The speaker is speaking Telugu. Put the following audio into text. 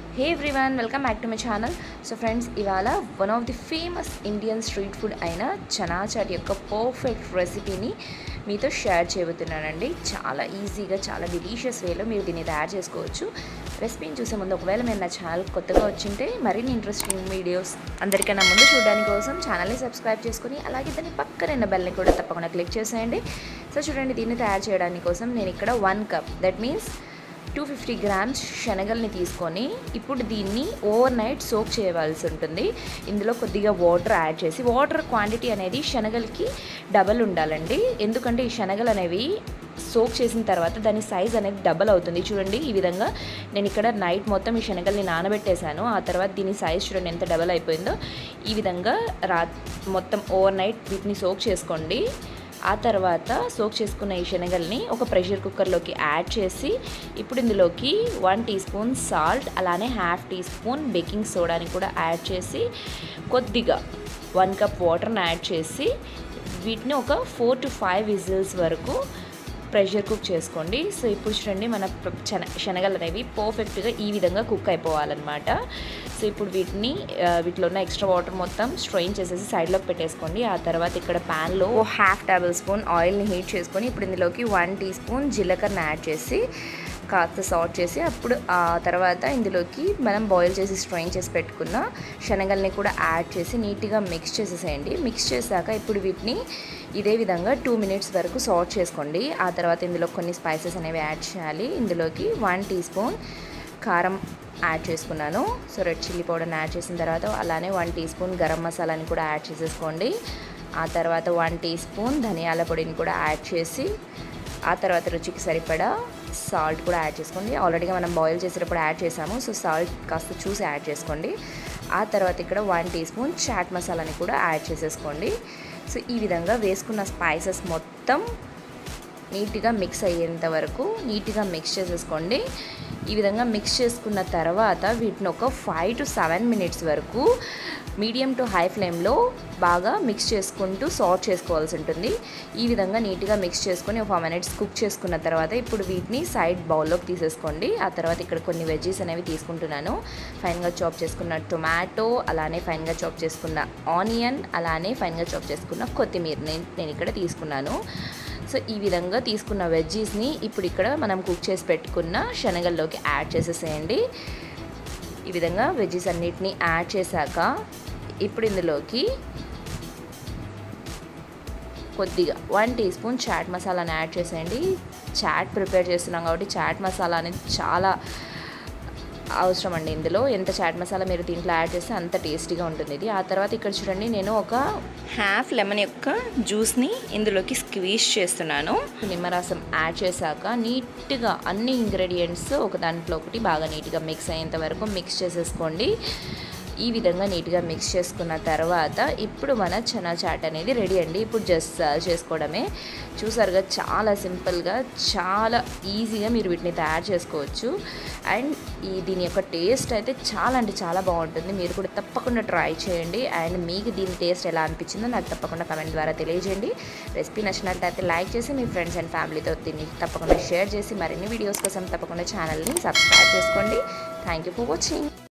hey everyone welcome back to my channel so friends ఇవాళ one of the famous Indian street food అయిన చనా చాట్ యొక్క పర్ఫెక్ట్ రెసిపీని మీతో షేర్ చేయబోతున్నానండి చాలా ఈజీగా చాలా డిలీషియస్ వేలో మీరు దీన్ని తయారు చేసుకోవచ్చు రెసిపీని చూసే ముందు ఒకవేళ మీరు నా ఛానల్ కొత్తగా వచ్చింటే మరిన్ని ఇంట్రెస్టింగ్ వీడియోస్ అందరికన్నా ముందు చూడడానికి కోసం ఛానల్ని సబ్స్క్రైబ్ చేసుకుని అలాగే దాని పక్కన బెల్ని కూడా తప్పకుండా క్లిక్ చేసేయండి సో చూడండి దీన్ని తయారు చేయడానికి కోసం నేను ఇక్కడ one cup that means two fifty grams శనగల్ని తీసుకొని ఇప్పుడు దీన్ని ఓవర్ నైట్ సోక్ చేయవలసి ఉంటుంది ఇందులో కొద్దిగా వాటర్ యాడ్ చేసి వాటర్ క్వాంటిటీ అనేది శనగలకి డబల్ ఉండాలండి ఎందుకంటే ఈ శనగలు అనేవి సోక్ చేసిన తర్వాత దాని సైజ్ అనేది డబల్ అవుతుంది చూడండి ఈ విధంగా నేను ఇక్కడ నైట్ మొత్తం ఈ శనగల్ని నానబెట్టేశాను ఆ తర్వాత దీని సైజ్ చూడండి ఎంత డబల్ అయిపోయిందో ఈ విధంగా రా మొత్తం ఓవర్ నైట్ వీటిని సోక్ చేసుకోండి ఆ తర్వాత సోక్ చేసుకున్న ఈ శనగల్ని ఒక ప్రెషర్ కుక్కర్లోకి యాడ్ చేసి ఇప్పుడు ఇందులోకి వన్ టీ స్పూన్ సాల్ట్ అలానే హాఫ్ టీ స్పూన్ బేకింగ్ సోడాని కూడా యాడ్ చేసి కొద్దిగా వన్ కప్ వాటర్ని యాడ్ చేసి వీటిని ఒక ఫోర్ టు ఫైవ్ విజిల్స్ వరకు ప్రెషర్ కుక్ చేసుకోండి సో ఇప్పుడు చూడండి మన శన శనగలు అనేవి పర్ఫెక్ట్గా ఈ విధంగా కుక్ అయిపోవాలన్నమాట సో ఇప్పుడు వీటిని వీటిలో ఉన్న ఎక్స్ట్రా వాటర్ మొత్తం స్ట్రెయిన్ చేసేసి సైడ్లోకి పెట్టేసుకోండి ఆ తర్వాత ఇక్కడ ప్యాన్లో హాఫ్ టేబుల్ స్పూన్ ఆయిల్ని హీట్ చేసుకొని ఇప్పుడు ఇందులోకి వన్ టీ స్పూన్ జీలకర్రని యాడ్ చేసి కాస్త సాల్ట్ చేసి అప్పుడు ఆ తర్వాత ఇందులోకి మనం బాయిల్ చేసి స్ట్రెయిన్ చేసి పెట్టుకున్న శనగల్ని కూడా యాడ్ చేసి నీట్గా మిక్స్ చేసేసేయండి మిక్స్ చేశాక ఇప్పుడు వీటిని ఇదే విధంగా టూ మినిట్స్ వరకు సాల్ట్ చేసుకోండి ఆ తర్వాత ఇందులో కొన్ని స్పైసెస్ అనేవి యాడ్ చేయాలి ఇందులోకి వన్ టీ స్పూన్ కారం యాడ్ చేసుకున్నాను సో రెడ్ చిల్లీ పౌడర్ని యాడ్ చేసిన తర్వాత అలానే వన్ టీ స్పూన్ గరం మసాలాని కూడా యాడ్ చేసేసుకోండి ఆ తర్వాత వన్ టీ స్పూన్ ధనియాల పొడిని కూడా యాడ్ చేసి ఆ తర్వాత రుచికి సరిపడా సాల్ట్ కూడా యాడ్ చేసుకోండి ఆల్రెడీగా మనం బాయిల్ చేసేటప్పుడు యాడ్ చేసాము సో సాల్ట్ కాస్త చూసి యాడ్ చేసుకోండి ఆ తర్వాత ఇక్కడ వన్ టీ స్పూన్ చాట్ మసాలాని కూడా యాడ్ చేసేసుకోండి సో ఈ విధంగా వేసుకున్న స్పైసెస్ మొత్తం నీట్గా మిక్స్ అయ్యేంత వరకు నీట్గా మిక్స్ చేసేసుకోండి ఈ విధంగా మిక్స్ చేసుకున్న తర్వాత వీటిని ఒక ఫైవ్ టు సెవెన్ మినిట్స్ వరకు మీడియం టు హై ఫ్లేమ్లో బాగా మిక్స్ చేసుకుంటూ సార్ట్ చేసుకోవాల్సి ఉంటుంది ఈ విధంగా నీట్గా మిక్స్ చేసుకొని ఒక ఫైవ్ మినిట్స్ కుక్ చేసుకున్న తర్వాత ఇప్పుడు వీటిని సైడ్ బౌల్లోకి తీసేసుకోండి ఆ తర్వాత ఇక్కడ కొన్ని వెజ్జీస్ అనేవి తీసుకుంటున్నాను ఫైన్గా చాప్ చేసుకున్న టొమాటో అలానే ఫైన్గా చాప్ చేసుకున్న ఆనియన్ అలానే ఫైన్గా చాప్ చేసుకున్న కొత్తిమీర నేను ఇక్కడ తీసుకున్నాను సో ఈ విధంగా తీసుకున్న వెజ్జీస్ని ఇప్పుడు ఇక్కడ మనం కుక్ చేసి పెట్టుకున్న శనగల్లోకి యాడ్ చేసేసేయండి ఈ విధంగా వెజ్జీస్ అన్నిటిని యాడ్ చేశాక ఇప్పుడు ఇందులోకి కొద్దిగా వన్ టీ స్పూన్ చాట్ మసాలాని యాడ్ చేసేయండి చాట్ ప్రిపేర్ చేస్తున్నాం కాబట్టి చాట్ మసాలా అనేది చాలా అవసరం అండి ఇందులో ఎంత చాట్ మసాలా మీరు దీంట్లో యాడ్ చేస్తే అంత టేస్టీగా ఉంటుంది ఇది ఆ తర్వాత ఇక్కడ చూడండి నేను ఒక హాఫ్ లెమన్ యొక్క జ్యూస్ని ఇందులోకి స్క్వీజ్ చేస్తున్నాను నిమ్మరసం యాడ్ చేశాక నీట్గా అన్ని ఇంగ్రీడియంట్స్ ఒక దాంట్లో ఒకటి బాగా నీట్గా మిక్స్ అయ్యేంత వరకు మిక్స్ చేసేసుకోండి ఈ విధంగా నీట్గా మిక్స్ చేసుకున్న తర్వాత ఇప్పుడు మన చనా చాట్ అనేది రెడీ అండి ఇప్పుడు జస్ట్ సర్వ్ చేసుకోవడమే చూసారుగా చాలా సింపుల్గా చాలా ఈజీగా మీరు వీటిని తయారు చేసుకోవచ్చు అండ్ ఈ దీని యొక్క టేస్ట్ అయితే చాలా అంటే చాలా బాగుంటుంది మీరు కూడా తప్పకుండా ట్రై చేయండి అండ్ మీకు దీని టేస్ట్ ఎలా అనిపించిందో నాకు తప్పకుండా కమెంట్ ద్వారా తెలియజేయండి రెసిపీ నచ్చినట్లయితే లైక్ చేసి మీ ఫ్రెండ్స్ అండ్ ఫ్యామిలీతో దీన్ని తప్పకుండా షేర్ చేసి మరిన్ని వీడియోస్ కోసం తప్పకుండా ఛానల్ని సబ్స్క్రైబ్ చేసుకోండి థ్యాంక్ యూ ఫర్ వాచింగ్